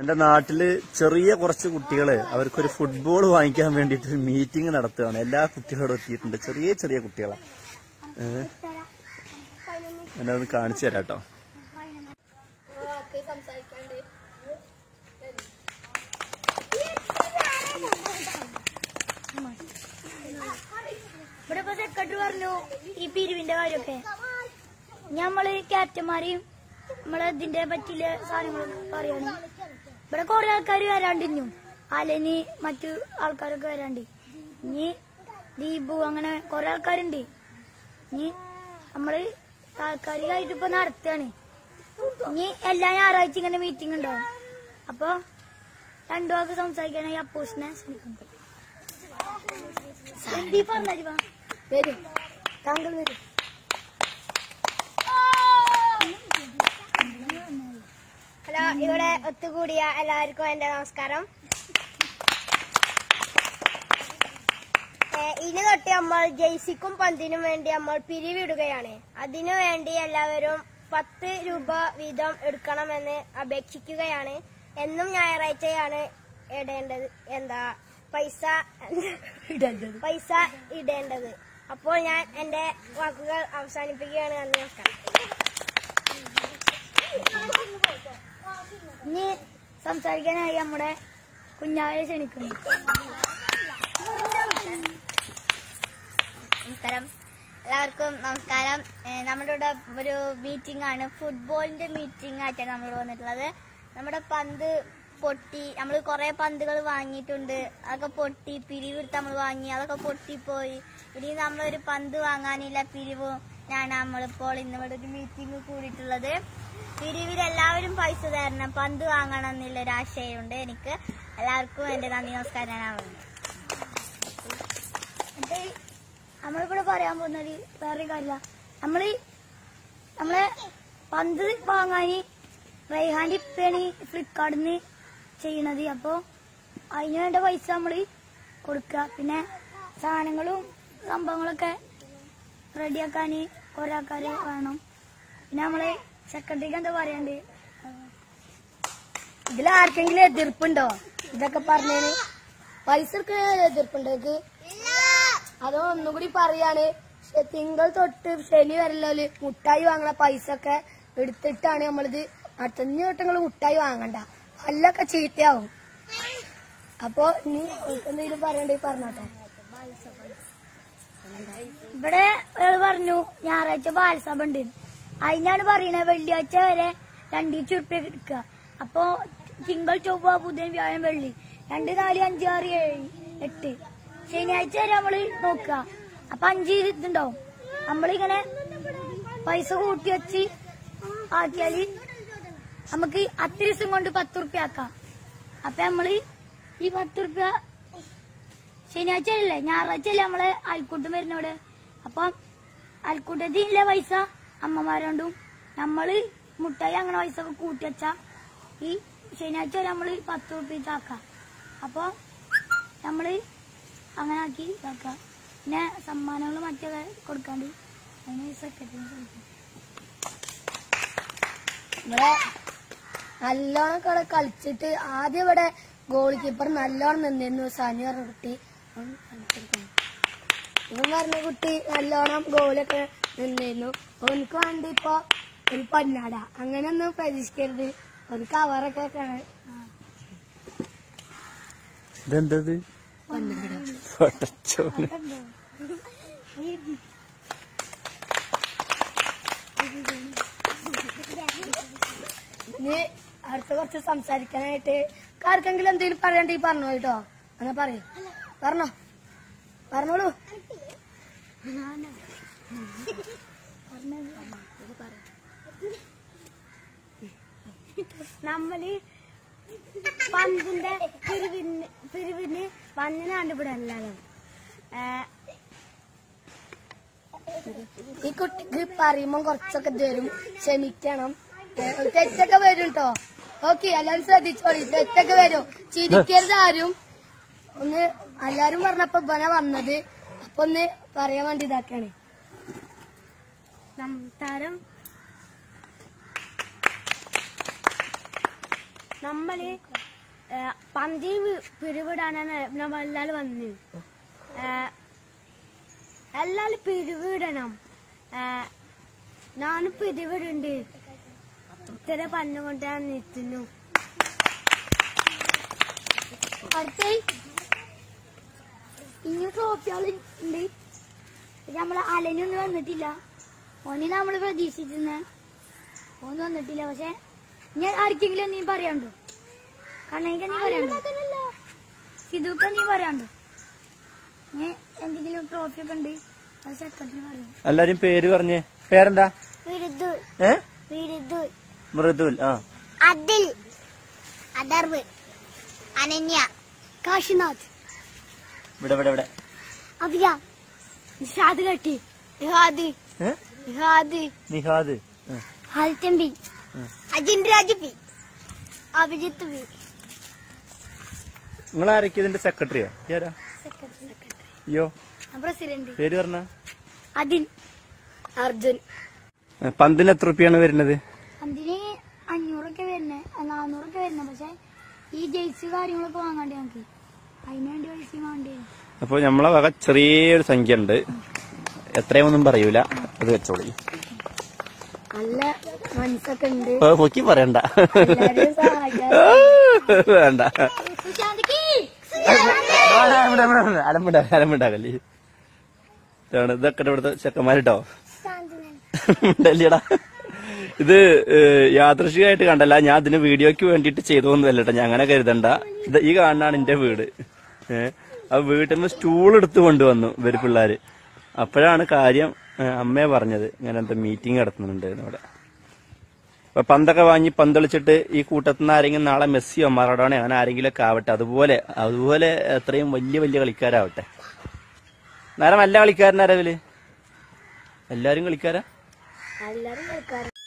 എന്റെ നാട്ടില് ചെറിയ കുറച്ച് കുട്ടികള് അവർക്കൊരു ഫുട്ബോൾ വാങ്ങിക്കാൻ വേണ്ടിയിട്ട് ഒരു മീറ്റിംഗ് നടത്തുകയാണ് എല്ലാ കുട്ടികളോടും എത്തിയിട്ടുണ്ട് ചെറിയ ചെറിയ കുട്ടികളെ ഏഹ് എന്നെ ഒന്ന് കാണിച്ചു തരാം കേട്ടോ ഇവിടെ ഇപ്പൊ സെക്രട്ടറി പറഞ്ഞു ഈ പിരിവിന്റെ കാര്യമൊക്കെ ഞമ്മള് ക്യാപ്റ്റന്മാരെയും നമ്മളെ ഇതിന്റെ പറ്റിയ സാധനങ്ങളൊക്കെ പറയാണ് ഇവിടെ കുറെ ആൾക്കാർ വരാണ്ടിഞ്ഞു അലനി മറ്റു ആൾക്കാരൊക്കെ വരാണ്ട് ഇനി ദീപു അങ്ങനെ കുറെ ആൾക്കാരുണ്ട് ഇനി നമ്മള് താൽക്കാലികമായിട്ട് ഇപ്പൊ നടത്തുകയാണ് ഇനി എല്ലാ ഞായറാഴ്ച ഇങ്ങനെ മീറ്റിംഗ് ഉണ്ടാവും അപ്പൊ രണ്ടു വാക്ക് സംസാരിക്കാനായി അപ്പോസിനെ ശ്രമിക്കുന്നു സന്ദീപ് പറഞ്ഞാ വരും താങ്കൾ വരും ഹലോ ഇവിടെ ഒത്തുകൂടിയ എല്ലാവർക്കും എന്റെ നമസ്കാരം ഏ, ഇനി തൊട്ട് നമ്മൾ ജെയ്സിക്കും പന്തിനും വേണ്ടി നമ്മൾ പിരിവിടുകയാണ് അതിനു വേണ്ടി എല്ലാവരും പത്ത് രൂപ വീതം എടുക്കണമെന്ന് അപേക്ഷിക്കുകയാണ് എന്നും ഞായറാഴ്ചയാണ് ഇടേണ്ടത് എന്താ പൈസ പൈസ ഇടേണ്ടത് അപ്പോൾ ഞാൻ എന്റെ വാക്കുകൾ അവസാനിപ്പിക്കുകയാണ് നന്ദി നമസ്കാരം ഇനി സംസാരിക്കാനായി നമ്മുടെ കുഞ്ഞാവെ ക്ഷണിക്കുന്നു നമസ്കാരം എല്ലാവർക്കും നമസ്കാരം ഏഹ് നമ്മുടെ ഇവിടെ ഒരു മീറ്റിംഗ് ആണ് ഫുട്ബോളിന്റെ മീറ്റിംഗ് ആയിട്ടാണ് നമ്മൾ വന്നിട്ടുള്ളത് നമ്മുടെ പന്ത് പൊട്ടി നമ്മൾ കുറെ പന്തുകൾ വാങ്ങിയിട്ടുണ്ട് അതൊക്കെ പൊട്ടി പിരിവെടുത്ത് നമ്മൾ വാങ്ങി അതൊക്കെ പൊട്ടിപ്പോയി ഇനി നമ്മളൊരു പന്ത് വാങ്ങാനില്ല പിരിവും ഞാൻ നമ്മളിപ്പോൾ ഇന്ന് ഇവിടെ ഒരു മീറ്റിംഗ് കൂടിയിട്ടുള്ളത് പിരിവിൽ എല്ലാവരും പൈസ തരണം പന്ത് വാങ്ങണം എന്നുള്ള ഒരു ആശയമുണ്ട് എനിക്ക് എല്ലാവർക്കും എന്റെ നന്ദി നമസ്കാരം ഞാൻ അറിയുന്നു എന്നിട്ട് നമ്മളിവിടെ പറയാൻ പോകുന്നത് വേറെ കാര്യമില്ല നമ്മള് നമ്മളെ പന്ത് വാങ്ങാന് റൈഹാന്റെ ഇപ്പയാണ് ഫ്ലിപ്കാർട്ടിൽ നിന്ന് ചെയ്യണത് അപ്പൊ അതിന് വേണ്ട പൈസ നമ്മള് കൊടുക്കുക പിന്നെ സാധനങ്ങളും സംഭവങ്ങളൊക്കെ റെഡിയാക്കാന് കുറെ ആൾക്കാര് വേണം പിന്നെ നമ്മള് സെക്രട്ടറിക്ക് എന്താ പറയണ്ട് ഇതിൽ ആർക്കെങ്കിലും എതിർപ്പുണ്ടോ ഇതൊക്കെ പറഞ്ഞതിന് പൈസ എടുക്കുന്ന എതിർപ്പുണ്ടോ എനിക്ക് അതോ ഒന്നുകൂടി പറയാണ് ശ- തിങ്കൾ തൊട്ട് ശനി വരലോല് മുട്ടായി വാങ്ങണ പൈസ ഒക്കെ എടുത്തിട്ടാണ് നമ്മളിത് അടുത്തഞ്ഞ് തൊട്ടങ്ങൾ മുട്ടായി വാങ്ങണ്ട പല്ലൊക്കെ ചീത്തയാവും അപ്പൊ ഇനി എന്തെങ്കിലും പറയണ്ടേ പറഞ്ഞോട്ടെ ഇവിടെ ഒരാള് പറഞ്ഞു ഞായറാഴ്ച ബാലസഭ ഉണ്ട് അതിനാണ് പറയണത് വെള്ളിയാഴ്ച വരെ രണ്ടീച്ച് ഉറുപ്പ്യ എടുക്കുക അപ്പൊ തിങ്കൾ ചൊവ്വ ബുധൻ വ്യാഴം വെള്ളി രണ്ട് നാല് അഞ്ച് ആറ് ഏഴ് എട്ട് ശനിയാഴ്ച വരെ നമ്മള് നോക്കുക അപ്പൊ അഞ്ച് ഇതുണ്ടാവും നമ്മളിങ്ങനെ പൈസ കൂട്ടി വെച്ച് ആക്കിയാല് നമുക്ക് അത്ര ദിവസം കൊണ്ട് പത്ത് ഉറുപ്പ്യ ആക്കാം അപ്പൊ നമ്മള് ഈ പത്ത് ഉറുപ്പ്യ ശനിയാഴ്ച അല്ലേ ഞായറാഴ്ച അല്ലേ നമ്മളെ അയൽക്കൂട്ടം വരുന്നവിടെ അപ്പം അയൽക്കൂട്ടത്തിലെ പൈസ അമ്മമാരോണ്ടും നമ്മള് മുട്ടായി അങ്ങനെ പൈസ ഒക്കെ കൂട്ടി വെച്ചാ ഈ ശനിയാഴ്ച വരെ നമ്മള് പത്ത് റുപ്യ ആക്കാം അപ്പൊ നമ്മള് അങ്ങനെ ആക്കി ഇതാക്കാം പിന്നെ സമ്മാനങ്ങൾ മറ്റൊക്കെ കൊടുക്കാണ്ട് അതിന് സെക്രട്ടറി ഇവിടെ നല്ലോണം ഇവിടെ കളിച്ചിട്ട് ആദ്യം ഇവിടെ ഗോൾ കീപ്പർ നല്ലോണം നിന്നിരുന്നു സനി പറഞ്ഞ കുട്ടി അവൻ കളിച്ചിരിക്കുന്നു. ഇവൻ പറഞ്ഞ കുട്ടി നല്ലോണം ഗോളൊക്കെ നിന്നിരുന്നു അവനക്ക് വേണ്ടി ഇപ്പൊ ഒരു പൊന്നാട അങ്ങനെയൊന്നും പ്രതീക്ഷിക്കരുത് ഒരു കവറൊക്കെ കാണാൻ ഇതെന്തത് പടച്ചോനെ. ഇനി അടുത്ത കുറച്ച് സംസാരിക്കാനായിട്ട് ആർക്കെങ്കിലും എന്തെങ്കിലും പറയണ്ടെങ്കിൽ പറഞ്ഞോ കേട്ടോ അങ്ങനെ പറയൂ പറഞ്ഞോ പറഞ്ഞോളൂ നമ്മള് പന്തിന്റെ പിരിവിന് പിരിവിന് പന്നിനാണ്ട് ഇവിടെ എല്ലാവരും ഈ കുട്ടിക്ക് പറയുമ്പോ കുറച്ചൊക്കെ തരും ക്ഷമിക്കണം ഏ, തെറ്റൊക്കെ വരും കേട്ടോ ഓക്കെ എല്ലാരും ശ്രദ്ധിച്ചോളി തെറ്റൊക്കെ വരും ചിരിക്കരുത് ആരും ഒന്ന് എല്ലാരും പറഞ്ഞപ്പോ ഇവനെ വന്നത് അപ്പൊ ഒന്ന് പറയാൻ വേണ്ടി ഇതാക്കാണ് സംസാരം നമ്മള് പന്തി പിരിവിടാനാണ് നമ്മളെല്ലാരും വന്ന് എല്ലാരും പിരിവിടണം ഞാനും പിരിവിടുണ്ട് ഇത്ര പറഞ്ഞുകൊണ്ട് ഞാൻ നിൽക്കുന്നു അടുത്ത ഇനി ട്രോഫികൾ ഉണ്ട് നമ്മളെ അലനൊന്നും വന്നിട്ടില്ല ഓന് നമ്മൾ പ്രതീക്ഷിച്ചിരുന്ന ഓന് വന്നിട്ടില്ല പക്ഷെ ഞാൻ ആർക്കെങ്കിലും നീ പറയാണ്ടോ കണ്ണയ്ക്ക് നീ പറയാണ്ടോ സിധുക്ക നീ പറയാണ്ടോ ഞാൻ എന്തെങ്കിലും ട്രോഫി ഒക്കെ ഉണ്ട് അത് സെക്രട്ടറി പറയും എല്ലാരും പേര് പറഞ്ഞേ പേരെന്താ വിരുദ്ധു ഏ വിരുദ്ധു മൃദുൽ ആ അതിൽ അദർവ് അനന്യ കാശിനാഥ് ഇവിടെ ഇവിടെ ഇവിടെ അഭിയ നിഷാദ് കട്ടി ഇഹാദ് ഏ ഇഹാദ് നിഹാദ് ആ. ഹാൽത്തമ്പി അജിൻ രാജ് പി അഭിജിത്ത് പി നിങ്ങൾ ആരൊക്കെ ഇതിന്റെ സെക്രട്ടറിയോ ആരാ അയ്യോ പ്രസിഡന്റ് പേര് പറഞ്ഞ അതിൻ അർജുൻ പന്തിന് എത്ര റുപ്യാണ് വരുന്നത് അതിന് അഞ്ഞൂറൊക്കെ വരുന്നേ നാന്നൂറൊക്കെ വരുന്നേ പക്ഷെ ഈ ജെയ്സ് കാര്യങ്ങളൊക്കെ വാങ്ങാണ്ട് ഞങ്ങക്ക് അതിന് വേണ്ടി പൈസ വേണ്ടി വരും. അപ്പൊ നമ്മളെ വക ചെറിയൊരു സംഖ്യ ഉണ്ട് എത്രയൊന്നും പറയൂല അത് വെച്ചോളി നല്ല മനസ്സൊക്കെ ഉണ്ട് ഓ, പൊക്കി പറയണ്ട എല്ലാരെയും സഹായിക്കാൻ വേണ്ട സുശാന്തിക്ക് അലമ്പിണ്ട അലമ്പിണ്ടാകല്ലേ ഇതാണ് ഇതൊക്കെ ഇവിടുത്തെ ചെക്കന്മാരിട്ടോ ഡൽഹിയടാ ഇത് ഏഹ്, യാദൃശികമായിട്ട് കണ്ടല്ല ഞാൻ ഇതിന് വീഡിയോക്ക് വേണ്ടിയിട്ട് ചെയ്തോന്നല്ല കേട്ടോ ഞാൻ അങ്ങനെ കരുതണ്ട ഇത് ഈ കാണാണ് എന്റെ വീട് ഏഹ് ആ വീട്ടിൽ നിന്ന് സ്റ്റൂൾ എടുത്ത് കൊണ്ടുവന്നു ഇവര് പിള്ളേര് അപ്പോഴാണ് കാര്യം ഏഹ്, അമ്മയെ പറഞ്ഞത് ഇങ്ങനെ എന്താ മീറ്റിംഗ് നടത്തുന്നുണ്ട് ഇവിടെ അപ്പൊ പന്തൊക്കെ വാങ്ങി പന്തളിച്ചിട്ട് ഈ കൂട്ടത്തിൽ നിന്ന് ആരെങ്കിലും നാളെ മെസ്സിയോ മറഡോണോ അങ്ങനെ ആരെങ്കിലും ഒക്കെ ആവട്ടെ അതുപോലെ അതുപോലെ എത്രയും വലിയ വലിയ കളിക്കാരാവട്ടെ നേരെ നല്ല കളിക്കാരനാരാ ഇവല് എല്ലാരും കളിക്കാരാ എല്ലാരും കളിക്കാറ്